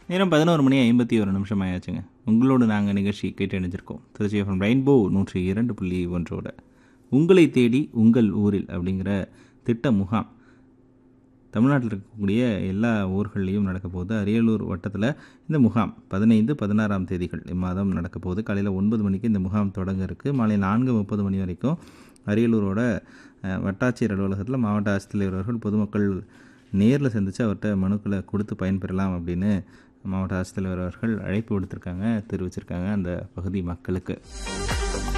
நேரம் பதினோரு மணி ஐம்பத்தி ஒரு நிமிஷம் ஆயாச்சுங்க உங்களோடு நாங்கள் நிகழ்ச்சி கேட்டு இணைஞ்சிருக்கோம் திருச்சி எஃப்எம் ரெயின்போ நூற்றி இரண்டு புள்ளி ஒன்றோட உங்களை தேடி உங்கள் ஊரில் அப்படிங்கிற திட்ட முகாம் தமிழ்நாட்டில் இருக்கக்கூடிய எல்லா ஊர்கள்லேயும் நடக்க போகுது அரியலூர் வட்டத்தில் இந்த முகாம் பதினைந்து பதினாறாம் தேதிகள் இம்மாதம் நடக்க போகுது காலையில் ஒன்பது மணிக்கு இந்த முகாம் தொடங்க இருக்குது மாலை நான்கு முப்பது மணி வரைக்கும் அரியலூரோட அஹ், வட்டாட்சியர் அலுவலகத்தில் மாவட்ட ஆட்சித்தலைவர் அவர்கள் பொதுமக்கள் நேரில் சந்தித்து அவர்கிட்ட மனுக்களை கொடுத்து பயன்பெறலாம் அப்படின்னு மாவட்ட ஆட்சித்தலைவர் அவர்கள் அழைப்பு விடுத்திருக்காங்க தெரிவிச்சிருக்காங்க அந்த பகுதி மக்களுக்கு